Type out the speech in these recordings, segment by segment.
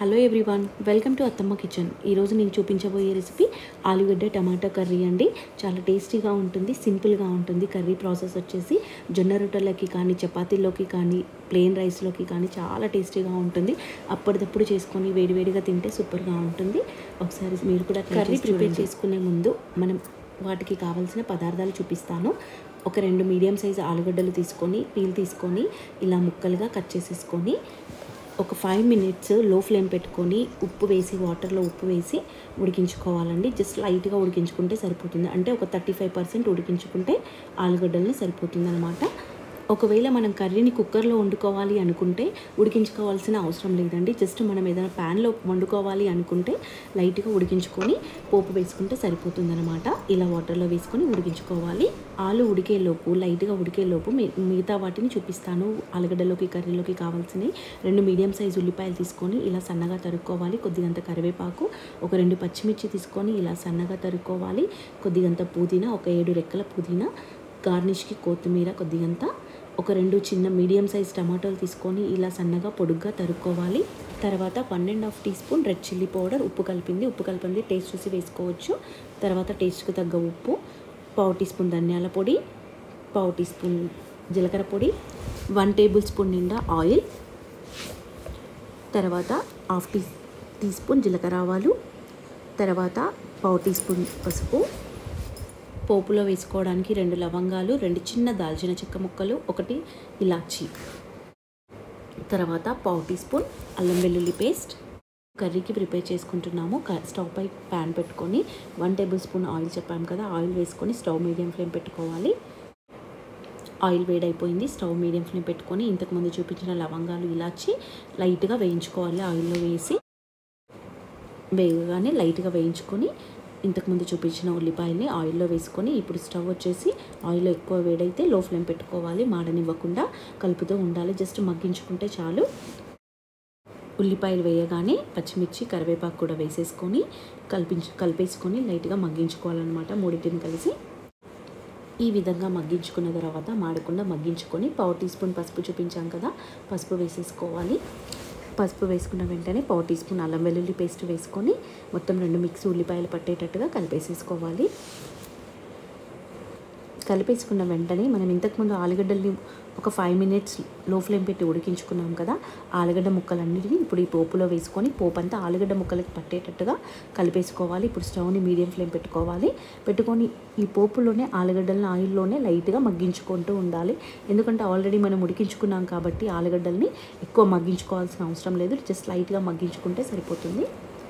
hello everyone welcome to Attamma kitchen ఈరోజు నేను చూపించబోయే రెసిపీ ఆలుగడ్డ టమాటా కర్రీ అండి చాలా టేస్టీగా ఉంటుంది సింపుల్గా ఉంటుంది కర్రీ ప్రాసెస్ వచ్చేసి జొన్న రొట్టెలకి కానీ చపాతీల్లోకి కానీ ప్లెయిన్ రైస్లోకి కానీ చాలా టేస్టీగా ఉంటుంది అప్పటిదప్పుడు చేసుకొని వేడివేడిగా తింటే సూపర్గా ఉంటుంది ఒకసారి మీరు కూడా కర్రీ ప్రిపేర్ చేసుకునే ముందు మనం వాటికి కావాల్సిన పదార్థాలు చూపిస్తాను ఒక రెండు మీడియం సైజ్ ఆలుగడ్డలు తీసుకొని పీల్ తీసుకొని ఇలా ముక్కలుగా కట్ చేసేసుకొని ఒక ఫైవ్ మినిట్స్ లో ఫ్లేమ్ పెట్టుకొని ఉప్పు వేసి వాటర్లో ఉప్పు వేసి ఉడికించుకోవాలండి జస్ట్ లైట్గా ఉడికించుకుంటే సరిపోతుంది అంటే ఒక థర్టీ ఫైవ్ పర్సెంట్ ఉడికించుకుంటే ఆలుగడ్డల్ని సరిపోతుంది అనమాట ఒకవేళ మనం కర్రీని కుక్కర్లో వండుకోవాలి అనుకుంటే ఉడికించుకోవాల్సిన అవసరం లేదండి జస్ట్ మనం ఏదైనా ప్యాన్లో వండుకోవాలి అనుకుంటే లైట్గా ఉడికించుకొని పోపు వేసుకుంటే సరిపోతుంది అనమాట ఇలా వాటర్లో వేసుకొని ఉడికించుకోవాలి ఆలు ఉడికేలోపు లైట్గా ఉడికేలోపు మి- మిగతా వాటిని చూపిస్తాను ఆలుగడ్డలోకి కర్రీలోకి కావాల్సినవి రెండు మీడియం సైజ్ ఉల్లిపాయలు తీసుకొని ఇలా సన్నగా తరుక్కోవాలి కొద్దిగంత కరివేపాకు ఒక రెండు పచ్చిమిర్చి తీసుకొని ఇలా సన్నగా తరుక్కోవాలి కొద్దిగంత పుదీనా ఒక ఏడు రెక్కల పుదీనా గార్నిష్కి కొత్తిమీర కొద్దిగంత ఒక రెండు చిన్న మీడియం సైజ్ టమాటాలు తీసుకొని ఇలా సన్నగా పొడుగ్గా తరుక్కోవాలి తర్వాత one and half teaspoon red chilli powder ఉప్పు కలిపింది ఉప్పు కలిపింది టేస్ట్ చూసి వేసుకోవచ్చు తర్వాత టేస్ట్కి తగ్గ ఉప్పు పావు టీ స్పూన్ ధనియాల పొడి పావు టీ స్పూన్ జీలకర్ర పొడి వన్ టేబుల్ స్పూన్ నిండా ఆయిల్ తర్వాత హాఫ్ టీ టీ స్పూన్ జీలకర్ర ఆవాలు తర్వాత పావు టీ స్పూన్ పసుపు పోపులో వేసుకోవడానికి రెండు లవంగాలు రెండు చిన్న దాల్చిన చెక్క ముక్కలు ఒకటి ఇలాచి తర్వాత పావు టీ స్పూన్ అల్లం వెల్లుల్లి పేస్ట్ కర్రీకి ప్రిపేర్ చేసుకుంటున్నాము క- స్టవ్ పై ప్యాన్ పెట్టుకొని వన్ టేబుల్ స్పూన్ ఆయిల్ చెప్పాము కదా ఆయిల్ వేసుకొని స్టవ్ మీడియం ఫ్లేమ్ పెట్టుకోవాలి ఆయిల్ వేడైపోయింది స్టవ్ మీడియం ఫ్లేమ్ పెట్టుకొని ఇంతకుముందు చూపించిన లవంగాలు ఇలాచి లైట్గా వేయించుకోవాలి ఆయిల్లో వేసి వేగగానే లైట్గా వేయించుకొని ఇంతకుముందు చూపించిన ఉల్లిపాయల్ని ఆయిల్లో వేసుకొని ఇప్పుడు స్టవ్ వచ్చేసి ఆయిల్ ఎక్కువ వేడైతే లో ఫ్లేమ్ పెట్టుకోవాలి మాడనివ్వకుండా కలుపుతూ ఉండాలి జస్ట్ మగ్గించుకుంటే చాలు ఉల్లిపాయలు వేయగానే పచ్చిమిర్చి కరివేపాకు కూడా వేసేసుకొని కలిపించు కలిపేసుకొని లైట్గా మగ్గించుకోవాలన్నమాట మూడింటిని కలిసి ఈ విధంగా మగ్గించుకున్న తర్వాత మాడకుండా మగ్గించుకొని పావు టీ స్పూన్ పసుపు చూపించాం కదా పసుపు వేసేసుకోవాలి పసుపు వేసుకున్న వెంటనే పావు టీ స్పూన్ అల్లం వెల్లుల్లి పేస్ట్ వేసుకొని మొత్తం రెండు మిక్స్ ఉల్లిపాయలు పట్టేటట్టుగా కలిపేసేసుకోవాలి కలిపేసుకున్న వెంటనే మనం ఇంతకుముందు ఆలుగడ్డల్ని ఒక ఫైవ్ మినిట్స్ లో ఫ్లేమ్ పెట్టి ఉడికించుకున్నాం కదా ఆలుగడ్డ ముక్కలన్నిటిని ఇప్పుడు ఈ పోపులో వేసుకొని పోపు అంతా ఆలుగడ్డ ముక్కలకి పట్టేటట్టుగా కలిపేసుకోవాలి ఇప్పుడు స్టవ్ని మీడియం ఫ్లేమ్ పెట్టుకోవాలి పెట్టుకొని ఈ పోపులోనే ఆలుగడ్డలను ఆయిల్లోనే లైట్గా మగ్గించుకుంటూ ఉండాలి ఎందుకంటే ఆల్రెడీ మనం ఉడికించుకున్నాం కాబట్టి ఆలుగడ్డల్ని ఎక్కువ మగ్గించుకోవాల్సిన అవసరం లేదు జస్ట్ లైట్గా మగ్గించుకుంటే సరిపోతుంది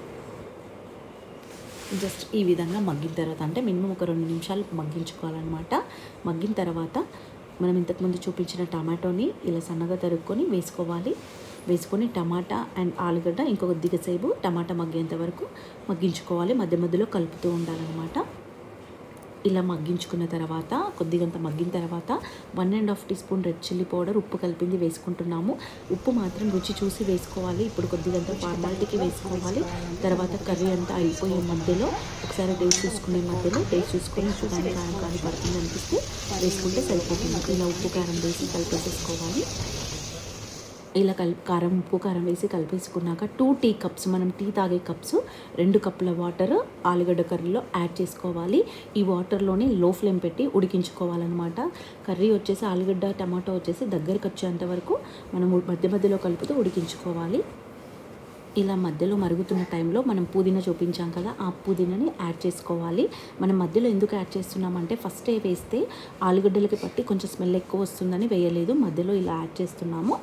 జస్ట్ ఈ విధంగా మగ్గిన తర్వాత అంటే మినిమం ఒక రెండు నిమిషాలు మగ్గించుకోవాలన్నమాట మగ్గిన తర్వాత మనం ఇంతకుముందు చూపించిన టమాటోని ఇలా సన్నగా తరుక్కొని వేసుకోవాలి వేసుకొని టమాటా అండ్ ఆలుగడ్డ ఇంకొక సేపు టమాటా మగ్గేంత వరకు మగ్గించుకోవాలి మధ్య మధ్యలో కలుపుతూ ఉండాలన్నమాట ఇలా మగ్గించుకున్న తర్వాత కొద్దిగంత మగ్గిన తర్వాత one and half teaspoon red chilli powder ఉప్పు కలిపింది వేసుకుంటున్నాము ఉప్పు మాత్రం రుచి చూసి వేసుకోవాలి ఇప్పుడు కొద్దిగంత ఫార్మాలిటీకి వేసుకోవాలి తర్వాత కర్రీ అంతా అయిపోయే మధ్యలో ఒకసారి టేస్ట్ చూసుకునే మధ్యలో టేస్ట్ చూసుకొని ఉప్పు కానీ కారం కానీ పడుతుంది అనిపిస్తే వేసుకుంటే సరిపోతుంది ఇలా ఉప్పు కారం వేసి కలిపేసేసుకోవాలి ఇలా కల్ కారం ఉప్పు కారం వేసి కలిపేసుకున్నాక టూ టీ కప్స్ మనం టీ తాగే కప్స్ రెండు కప్పుల వాటర్ ఆలుగడ్డ కర్రీలో యాడ్ చేసుకోవాలి ఈ వాటర్లోనే లో ఫ్లేమ్ పెట్టి ఉడికించుకోవాలన్నమాట కర్రీ వచ్చేసి ఆలుగడ్డ టమాటో వచ్చేసి దగ్గరికి వచ్చేంత వరకు మనం ఉ- మధ్య మధ్యలో కలుపుతూ ఉడికించుకోవాలి ఇలా మధ్యలో మరుగుతున్న టైంలో మనం పుదీనా చూపించాం కదా ఆ పుదీనాని యాడ్ చేసుకోవాలి మనం మధ్యలో ఎందుకు యాడ్ చేస్తున్నామంటే ఫస్ట్ వేస్తే ఆలుగడ్డలకి పట్టి కొంచెం స్మెల్ ఎక్కువ వస్తుందని వేయలేదు మధ్యలో ఇలా యాడ్ చేస్తున్నాము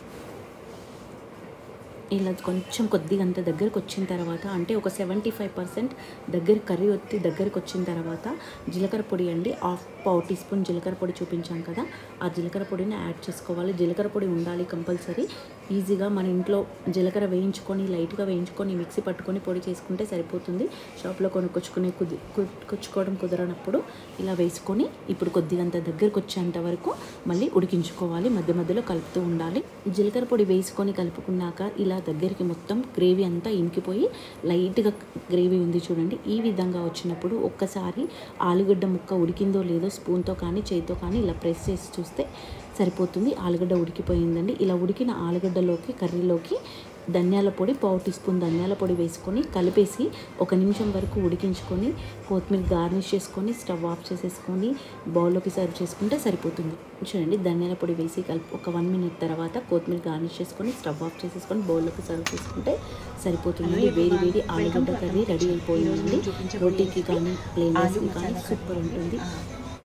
ఇలా కొంచెం కొద్దిగా అంత దగ్గరకు వచ్చిన తర్వాత అంటే ఒక సెవెంటీ ఫైవ్ పర్సెంట్ దగ్గర కర్రీ వచ్చి దగ్గరకు వచ్చిన తర్వాత జీలకర్ర పొడి అండి హాఫ్ పావు టీ స్పూన్ జీలకర్ర పొడి చూపించాం కదా ఆ జీలకర్ర పొడిని యాడ్ చేసుకోవాలి జీలకర్ర పొడి ఉండాలి కంపల్సరీ ఈజీగా మన ఇంట్లో జీలకర్ర వేయించుకొని లైట్గా వేయించుకొని మిక్సీ పట్టుకొని పొడి చేసుకుంటే సరిపోతుంది షాప్లో కొనుక్కొచ్చుకునే కుది కొచ్చుకోవడం కుదరనప్పుడు ఇలా వేసుకొని ఇప్పుడు కొద్దిగంత దగ్గరకు వచ్చేంత వరకు మళ్ళీ ఉడికించుకోవాలి మధ్య మధ్యలో కలుపుతూ ఉండాలి జీలకర్ర పొడి వేసుకొని కలుపుకున్నాక ఇలా దగ్గరికి మొత్తం గ్రేవీ అంతా ఇంకిపోయి లైట్గా గ్రేవీ ఉంది చూడండి ఈ విధంగా వచ్చినప్పుడు ఒక్కసారి ఆలుగడ్డ ముక్క ఉడికిందో లేదో స్పూన్తో కానీ చేతితో కానీ ఇలా ప్రెస్ చేసి చూస్తే సరిపోతుంది ఆలుగడ్డ ఉడికిపోయిందండి ఇలా ఉడికిన ఆలుగడ్డలోకి కర్రీలోకి ధనియాల పొడి పావు టీ స్పూన్ ధనియాల పొడి వేసుకొని కలిపేసి ఒక నిమిషం వరకు ఉడికించుకొని కొత్తిమీర గార్నిష్ చేసుకొని స్టవ్ ఆఫ్ చేసేసుకొని బౌల్లోకి సర్వ్ చేసుకుంటే సరిపోతుంది చూడండి ధనియాల పొడి వేసి కలిపి ఒక వన్ మినిట్ తర్వాత కొత్తిమీర గార్నిష్ చేసుకొని స్టవ్ ఆఫ్ చేసేసుకొని బౌల్లోకి సర్వ్ చేసుకుంటే సరిపోతుందండి వేడి వేడి ఆలుగడ్డ కర్రీ రెడీ అయిపోయిందండి రోటీకి కానీ ప్లేన్ రైస్కి కానీ సూపర్ ఉంటుంది